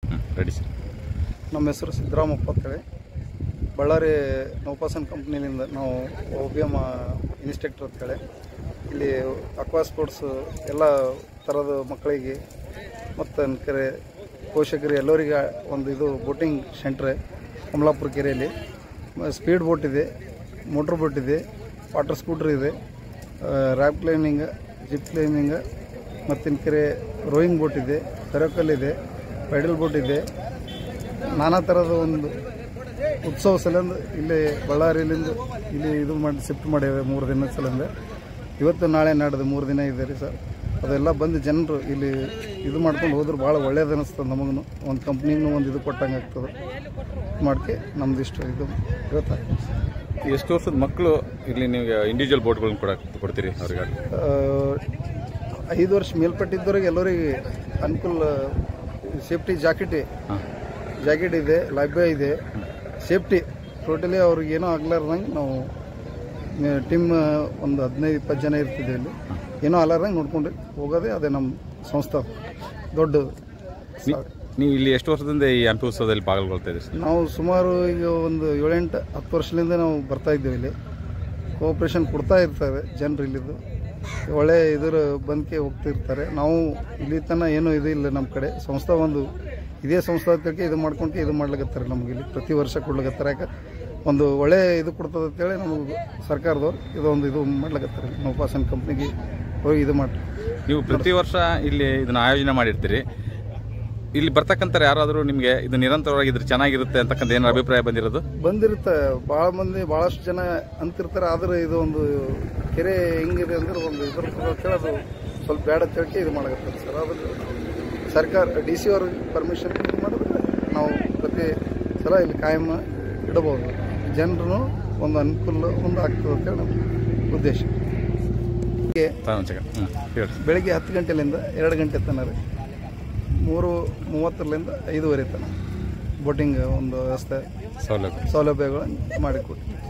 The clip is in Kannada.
ಹ್ಞೂ ರೆಡಿ ಸರ್ ನಮ್ಮ ಹೆಸರು ಸಿದ್ದರಾಮಪ್ಪ ಅಂತೇಳಿ ಬಳ್ಳಾರಿ ನೌಪಾಸನ್ ಕಂಪ್ನಿಲಿಂದ ನಾವು ಒ ಬಿ ಎಮ್ ಇನ್ಸ್ಟ್ರಕ್ಟರ್ ಅಂತೇಳಿ ಇಲ್ಲಿ ಅಕ್ವಾ ಸ್ಪೋರ್ಟ್ಸ್ ಎಲ್ಲ ಥರದ ಮಕ್ಕಳಿಗೆ ಮತ್ತು ಕೆರೆ ಪೋಷಕರು ಎಲ್ಲರಿಗೆ ಒಂದು ಇದು ಬೋಟಿಂಗ್ ಸೆಂಟ್ರ್ ಕಮಲಾಪುರ ಕೆರೆಯಲ್ಲಿ ಸ್ಪೀಡ್ ಬೋಟ್ ಇದೆ ಮೋಟ್ರ್ ಬೋಟ್ ಇದೆ ವಾಟರ್ ಸ್ಕೂಟ್ರ್ ಇದೆ ರ್ಯಾಪ್ ಕ್ಲೈನಿಂಗ್ ಜಿಪ್ ಕ್ಲೈನಿಂಗ್ ಮತ್ತಿನ ಕೆರೆ ರೋಯಿಂಗ್ ಬೋಟ್ ಇದೆ ಸೆರಕಲ್ ಇದೆ ಪೈಡಲ್ ಬೋಟ್ ಇದೆ ನಾನಾ ಥರದ ಒಂದು ಉತ್ಸವ ಸಲಿಂದ ಇಲ್ಲಿ ಬಳ್ಳಾರಿಲಿಂದ ಇಲ್ಲಿ ಇದು ಮಾಡಿ ಶಿಫ್ಟ್ ಮಾಡಿವೆ ಮೂರು ದಿನ ಸಲಿಂದ ಇವತ್ತು ನಾಳೆ ನಾಡ್ದು ಮೂರು ದಿನ ಇದೆ ರೀ ಸರ್ ಅದೆಲ್ಲ ಬಂದು ಜನರು ಇಲ್ಲಿ ಇದು ಮಾಡ್ಕೊಂಡು ಹೋದ್ರೆ ಭಾಳ ಒಳ್ಳೇದು ಅನಿಸ್ತದೆ ನಮಗೂ ಒಂದು ಕಂಪ್ನಿಗೂ ಒಂದು ಇದು ಕೊಟ್ಟಂಗೆ ಆಗ್ತದೆ ಮಾಡ್ಕೆ ನಮ್ದು ಇಷ್ಟು ಇದು ಗೊತ್ತಾಗ್ತದೆ ಎಷ್ಟು ವರ್ಷದ ಮಕ್ಕಳು ಇಲ್ಲಿ ನೀವು ಇಂಡಿವಿಜುವಲ್ ಬೋಟ್ಗಳನ್ನ ಕೊಡ ಕೊಡ್ತೀರಿ ಅವ್ರಿಗೆ ಆ, ಐದು ವರ್ಷ ಮೇಲ್ಪಟ್ಟಿದ್ದವ್ರಿಗೆ ಎಲ್ಲರಿಗೆ ಅನುಕೂಲ ಸೇಫ್ಟಿ ಜಾಕೆಟ್ ಹಾಂ ಜಾಕೆಟ್ ಇದೆ ಲಭ್ಯ ಇದೆ ಸೇಫ್ಟಿ ಟೋಟಲಿ ಅವ್ರಿಗೆ ಏನೂ ಆಗ್ಲಾರ್ದಂಗೆ ನಾವು ಟೀಮ್ ಒಂದು ಹದಿನೈದು ಇಪ್ಪತ್ತು ಜನ ಇರ್ತಿದ್ವಿ ಇಲ್ಲಿ ಏನೂ ಆಗ್ಲಾರ್ದಂಗೆ ನೋಡ್ಕೊಂಡು ಹೋಗೋದೇ ಅದೇ ನಮ್ಮ ಸಂಸ್ಥೆ ದೊಡ್ಡ ನೀವು ಇಲ್ಲಿ ಎಷ್ಟು ವರ್ಷದಿಂದ ಈ ಹಂಪಿ ಉತ್ಸವದಲ್ಲಿ ಪಾಲ್ಗೊಳ್ತಾ ಇದ್ದೀರಿ ಸರ್ ನಾವು ಸುಮಾರು ಈಗ ಒಂದು ಏಳೆಂಟು ಹತ್ತು ವರ್ಷದಿಂದ ನಾವು ಬರ್ತಾ ಇದ್ದೇವೆ ಇಲ್ಲಿ ಕೋಆಪ್ರೇಷನ್ ಕೊಡ್ತಾ ಇರ್ತಾರೆ ಜನರು ಇಲ್ಲಿದ್ದು ಒಳ್ಳೆ ಇದರ ಬಂದ್ಕೆ ಹೋಗ್ತಿರ್ತಾರೆ ನಾವು ಇಲ್ಲಿ ತನಕ ಏನೂ ಇದು ಇಲ್ಲ ನಮ್ಮ ಕಡೆ ಸಂಸ್ಥೆ ಒಂದು ಇದೇ ಸಂಸ್ಥೆ ಅಂತೇಳಿ ಇದು ಮಾಡ್ಕೊಂಡು ಇದು ಮಾಡ್ಲಿಕತ್ತಾರೆ ನಮ್ಗೆ ಇಲ್ಲಿ ಪ್ರತಿ ವರ್ಷ ಕೊಡ್ಲಿಕತ್ತಾರೆ ಯಾಕೆ ಒಂದು ಒಳ್ಳೆ ಇದು ಕೊಡ್ತದೆ ಅಂತೇಳಿ ನಮಗೆ ಸರ್ಕಾರದವ್ರು ಇದೊಂದು ಇದು ಮಾಡ್ಲಿಕತ್ತಾರೆ ನೌಪಾಸನ್ ಕಂಪ್ನಿಗೆ ಹೋಗಿ ಇದು ಮಾಡಿ ನೀವು ಪ್ರತಿ ವರ್ಷ ಇಲ್ಲಿ ಇದನ್ನ ಆಯೋಜನೆ ಮಾಡಿರ್ತೀರಿ ಇಲ್ಲಿ ಬರ್ತಕ್ಕಂಥ ಯಾರಾದರೂ ನಿಮಗೆ ಇದು ನಿರಂತರವಾಗಿ ಇದ್ರೆ ಚೆನ್ನಾಗಿರುತ್ತೆ ಅಂತಕ್ಕಂಥ ಏನಾರು ಅಭಿಪ್ರಾಯ ಬಂದಿರೋದು ಬಂದಿರುತ್ತೆ ಭಾಳ ಮಂದಿ ಭಾಳಷ್ಟು ಜನ ಅಂತಿರ್ತಾರೆ ಆದ್ರೆ ಇದು ಒಂದು ಕೆರೆ ಹೆಂಗಿದೆ ಅಂದ್ರೆ ಒಂದು ಇದ್ರ ಅಂತೇಳಿ ಅದು ಸ್ವಲ್ಪ ಬೇಡ ತಿಳ್ಕೆ ಇದು ಮಾಡಕತ್ತಾರೆ ಸರ್ ಅದ್ರ ಸರ್ಕಾರ ಡಿ ಸಿ ಅವ್ರಿಗೆ ಪರ್ಮಿಷನ್ ಮಾಡಿದ್ರೆ ನಾವು ಪ್ರತಿ ಸಲ ಇಲ್ಲಿ ಕಾಯಂ ಇಡಬಹುದು ಜನರು ಒಂದು ಅನುಕೂಲ ಒಂದು ಆಗ್ತದೆ ಅಂತೇಳಿ ನಮ್ಮ ಉದ್ದೇಶ ಹೀಗೆ ತಾವು ಒಂದು ಸೆಕೆಂಡ್ ಹ್ಞೂ ಹೇಳಿ ಬೆಳಿಗ್ಗೆ ಹತ್ತು ಗಂಟೆಲಿಂದ ಎರಡು ಗಂಟೆ ತನಕ ರೀ ಮೂರು ಮೂವತ್ತರಿಂದ ಐದೂವರೆ ತನಕ ಬೋಟಿಂಗ್ ಒಂದು ವ್ಯವಸ್ಥೆ ಸೌಲಭ್ಯ ಸೌಲಭ್ಯಗಳನ್ನು ಮಾಡಿಕೊಡ್ತೀವಿ